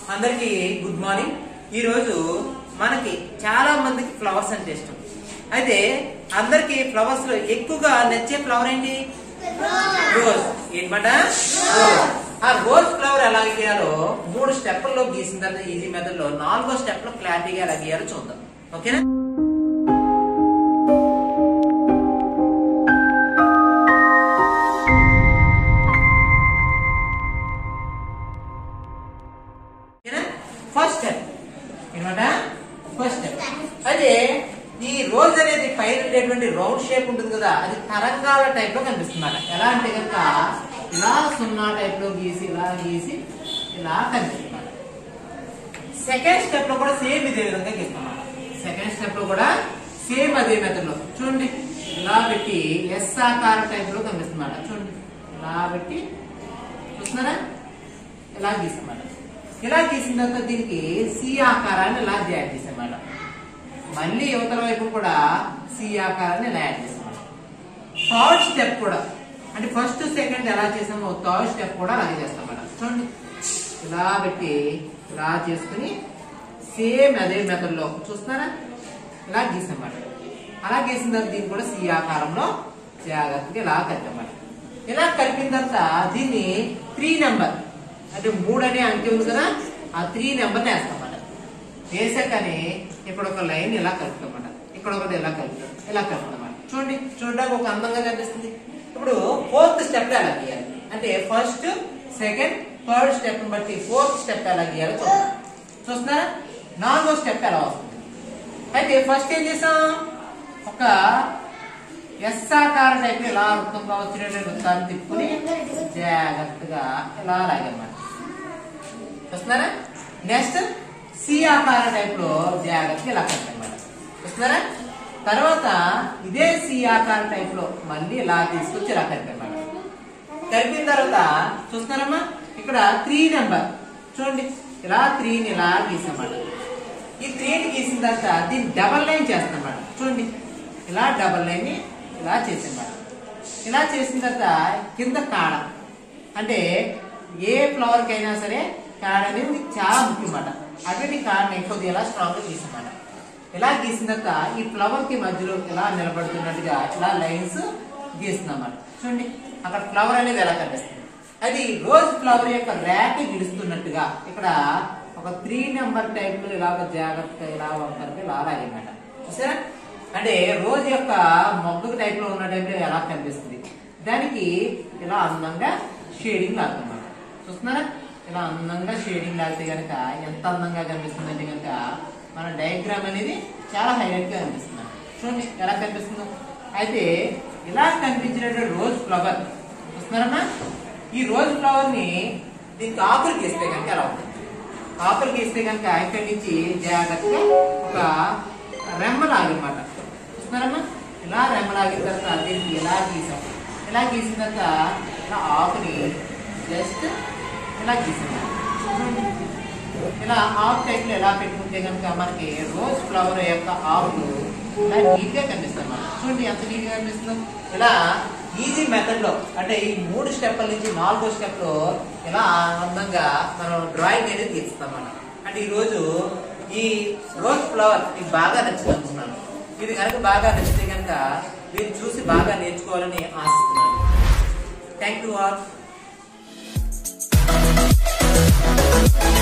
అందరికి good morning ఈ రోజు మనకి చాలా మందికి ఫ్లవర్స్ అంటే ఇష్టం అయితే అందరికి ఫ్లవర్స్ లో ఎక్కువగా నచ్చే ఫ్లవర్ ఏంటి రోజ్ ఏంటంట రోజ్ ఆ రోజ్ ఫ్లవర్ ఎలా గీయాలో మూడు స్టెప్ల్లో గీసిన తర్వాత ఈజీ మెథడ్ లో నాలుగో స్టెప్ లో క్లారిటీగా ఎలా గీయాలో చూద్దాం ఓకేనా ఫస్ట్ స్టెప్ ఏంటంట ఫస్ట్ స్టెప్ అయితే ఈ రోజ్ అనేది పైన ఉండేటువంటి రౌండ్ షేప్ ఉంటుంది కదా అది తరంగాల టైప్ లో కనిపిస్తుంది అన్నమాట ఎలా అంటే కనుక ఇలా సున్నా టైప్ లో గీసి ఇలా గీసి ఇలా కనిపిస్తుంది సెకండ్ స్టెప్ లో కూడా సేమ్ ఇదే విధంగా గీస్తున్నాం సెకండ్ స్టెప్ లో కూడా సేమ్ అదే మెథడ్ లో చూడండి ఇలా పెట్టి ఎస్ ఆకార టైప్ లో కనిపిస్తుంది అన్నమాట చూడండి ఇలా పెట్టి చూస్తున్నారా ఇలా గీస్తామాట ఇలా గీసిన తర్వాత దీనికి సి ఆకారాన్ని ఇలా యాడ్ చేసామాట మళ్ళీ యువతల వైపు కూడా సి ఆకారాన్ని ఇలా యాడ్ చేసామాట థర్డ్ స్టెప్ కూడా అంటే ఫస్ట్ సెకండ్ ఎలా చేసామో థర్డ్ స్టెప్ కూడా అలాగే చేస్తాం మేడం చూడండి ఇలా పెట్టి ఇలా చేసుకుని సేమ్ అదే మెథడ్ లో చూస్తున్నారా ఇలా గీసామాట అలా గీసిన తర్వాత దీన్ని కూడా సి ఆకారంలో జాగ్రత్తగా ఇలా కలిపామాట ఇలా కలిపిన తర్వాత దీన్ని త్రీ నెంబర్ అంటే మూడు అనే అంకె ఉంది కదా ఆ త్రీ నెంబర్ వేస్తామన్నమాట వేసాకని ఇక్కడ ఒక లైన్ ఇలా కలుపుతామన్నమాట ఇక్కడ ఒకటి ఇలా కలుపుతాం ఇలా కలుపుతామన్నమాట చూడండి చూడడానికి ఒక అందంగా కనిపిస్తుంది ఇప్పుడు ఫోర్త్ స్టెప్ ఎలా గీయాలి అంటే ఫస్ట్ సెకండ్ థర్డ్ స్టెప్ బట్టి ఫోర్త్ స్టెప్ ఎలా గీయాలో చూద్దాం చూస్తున్నారా నాలుగో స్టెప్ ఎలా వస్తుంది అయితే ఫస్ట్ ఏం చేసాం ఒక ఎస్ ఆకార టైప్ ఇలా వృత్తంగా వచ్చినటువంటి వృత్తాన్ని తిప్పుకుని జాగ్రత్తగా ఇలా లాగన్నమాట చూస్తున్నారా నెక్స్ట్ సి ఆకార టైప్ లో జాగ్రత్తగా ఇలా కట్టన్నమాట చూస్తున్నారా తర్వాత ఇదే సి ఆకార టైప్ లో మళ్ళీ ఇలా తీసుకొచ్చి ఇలా కట్టన్నమాట కలిపిన తర్వాత చూస్తున్నారమ్మా ఇక్కడ త్రీ నెంబర్ చూడండి ఇలా త్రీని ఇలా గీసామాట ఈ త్రీని గీసిన తర్వాత దీన్ని డబల్ లైన్ చేస్తామన్నమాట చూడండి ఇలా డబల్ లైన్ ని ఇలా చేసామన్నమాట ఇలా చేసిన తర్వాత కింద కాడ అంటే ఏ ఫ్లవర్ కైనా సరే కాడ అనేది చాలా ముఖ్యమాట అటువంటి కాడని కొద్దిగా ఇలా స్ట్రాంగ్ గా గీసామన్నమాట ఇలా గీసిన తర్వాత ఈ ఫ్లవర్ కి మధ్యలో ఇలా నిలబడుతున్నట్టుగా ఇలా లైన్స్ గీస్తున్నామన్నమాట చూడండి అక్కడ ఫ్లవర్ అనేది ఎలా కనిపిస్తుంది అది రోజ్ ఫ్లవర్ యొక్క ర్యాక్ గిడుస్తున్నట్టుగా ఇక్కడ ఒక త్రీ నెంబర్ టైప్ లో ఇలాగ జాగ్రత్తగా ఇలా వంకరగా ఇలా లాగనమాట చూసారా అంటే రోజ్ యొక్క మొగ్గ టైప్ లో ఉన్న టైప్ లో ఎలా కనిపిస్తుంది దానికి ఇలా అందంగా షేడింగ్ లాగుతున్నమాట చూస్తున్నారా ఇలా అందంగా షేడింగ్ లాగితే గనక ఎంత అందంగా కనిపిస్తుంది అంటే కనుక మన డయాగ్రామ్ అనేది చాలా హైలైట్ గా కనిపిస్తుంది చూడండి ఎలా కనిపిస్తుందో అయితే ఇలా కనిపించినటువంటి రోజ్ ఫ్లవర్ చూస్తున్నారమ్మా ఈ రోజ్ ఫ్లవర్ ని దీనికి ఆకులు గీస్తే కనుక ఎలా ఉంటుంది ఆకులు గీస్తే కనుక ఇక్కడి నుంచి జాగ్రత్తగా ఒక రెమ్మలాగనమాట చూస్తున్నారమ్మా ఇలా రెమ్మలాగిన తర్వాత దీనికి ఇలా గీసాం ఇలా గీసిన తర్వాత ఇలా ఆకుని జస్ట్ ఇలా గీసాం ఇలా ఆకు టైప్ లో ఎలా పెట్టుకుంటే కనుక మనకి రోజ్ ఫ్లవర్ యొక్క ఆకులు ఇలా నీట్ గా కనిపిస్తాయి మనం చూడండి ఎంత నీట్ గా కనిపిస్తుందో ఇలా ఈజీ మెథడ్ లో అంటే ఈ మూడు స్టెప్ల నుంచి నాలుగో స్టెప్ లో ఇలా అందంగా మనం డ్రాయింగ్ అనేది తీస్తాం మనం అంటే ఈ రోజు ఈ రోజ్ ఫ్లవర్ మీకు బాగా నచ్చింది అనుకున్నాను ఇది కనుక బాగా నచ్చితే కనుక మీరు చూసి బాగా నేర్చుకోవాలని ఆశిస్తున్నాను థ్యాంక్ యూ ఆల్